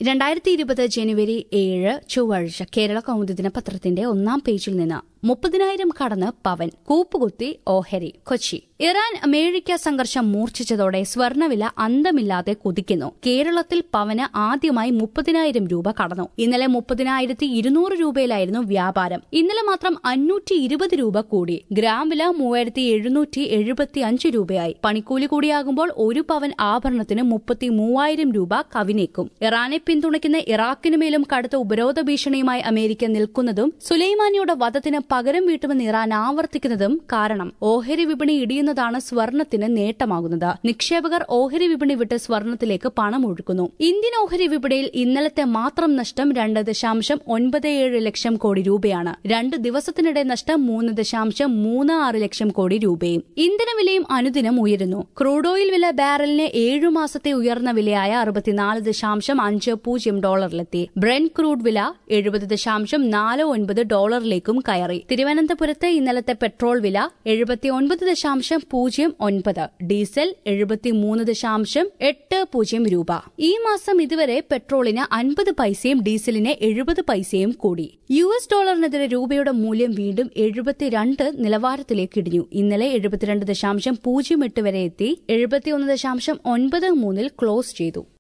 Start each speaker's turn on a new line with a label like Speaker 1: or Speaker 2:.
Speaker 1: രണ്ടായിരത്തി ഇരുപത് ജനുവരി ഏഴ് ചൊവ്വാഴ്ച കേരള കൗമുദി ദിനപത്രത്തിന്റെ ഒന്നാം പേജിൽ നിന്ന് മുപ്പതിനായിരം കടന്ന് പവൻ കൂപ്പുകുത്തി ഓഹരി കൊച്ചി ഇറാൻ അമേരിക്ക സംഘർഷം മൂർച്ഛിച്ചതോടെ സ്വർണ്ണവില അന്തമില്ലാതെ കുതിക്കുന്നു കേരളത്തിൽ പവന് ആദ്യമായി മുപ്പതിനായിരം രൂപ കടന്നു ഇന്നലെ മുപ്പതിനായിരത്തി ഇരുന്നൂറ് രൂപയിലായിരുന്നു വ്യാപാരം ഇന്നലെ മാത്രം അഞ്ഞൂറ്റി ഇരുപത് രൂപ കൂടി ഗ്രാം വില മൂവായിരത്തി എഴുന്നൂറ്റി എഴുപത്തി അഞ്ച് രൂപയായി പണിക്കൂലി കൂടിയാകുമ്പോൾ ഒരു പവൻ ആഭരണത്തിന് മുപ്പത്തി മൂവായിരം രൂപ കവിനേക്കും ഇറാനെ പിന്തുണയ്ക്കുന്ന ഇറാഖിനു മേലും കടുത്ത ഉപരോധ ഭീഷണിയുമായി അമേരിക്ക നിൽക്കുന്നതും സുലൈമാനിയുടെ വധത്തിന് പകരം വീട്ടുമെന്ന് ഇറാൻ ആവർത്തിക്കുന്നതും കാരണം ഓഹരി വിപണി ഇടിയുന്നതാണ് സ്വർണത്തിന് നേട്ടമാകുന്നത് നിക്ഷേപകർ ഓഹരി വിപണി വിട്ട് സ്വർണത്തിലേക്ക് പണം ഒഴുക്കുന്നു ഇന്ത്യൻ ഓഹരി വിപണിയിൽ ഇന്നലത്തെ മാത്രം നഷ്ടം രണ്ട് ദശാംശം ഒൻപത് ഏഴ് ലക്ഷം കോടി രൂപയാണ് രണ്ട് ദിവസത്തിനിടെ നഷ്ടം മൂന്ന് ദശാംശം മൂന്ന് ആറ് ലക്ഷം കോടി രൂപയും ഇന്ധനവിലയും അനുദിനം ഉയരുന്നു ക്രൂഡ് ഓയിൽ വില ബാരലിന് ഏഴു മാസത്തെ ഉയർന്ന വിലയായ അറുപത്തിനാല് ദശാംശം അഞ്ച് പൂജ്യം ഡോളറിലെത്തി ബ്രെൻ ക്രൂഡ് വില എഴുപത് ദശാംശം നാല് ഒൻപത് ഡോളറിലേക്കും കയറി തിരുവനന്തപുരത്ത് ഇന്നലത്തെ പെട്രോൾ വില എഴുപത്തിയൊൻപത് ദശാംശം പൂജ്യം ഒൻപത് ഡീസൽ എഴുപത്തിമൂന്ന് ദശാംശം എട്ട് പൂജ്യം രൂപ ഈ മാസം ഇതുവരെ പെട്രോളിന് അൻപത് പൈസയും ഡീസലിന് എഴുപത് പൈസയും കൂടി യു എസ് ഡോളറിനെതിരെ രൂപയുടെ മൂല്യം വീണ്ടും എഴുപത്തിരണ്ട് നിലവാരത്തിലേക്ക് ഇടിഞ്ഞു ഇന്നലെ എഴുപത്തിരണ്ട് ദശാംശം പൂജ്യം എട്ട് വരെ എത്തി എഴുപത്തിയൊന്ന് ദശാംശം ഒൻപത് മൂന്നിൽ ക്ലോസ് ചെയ്തു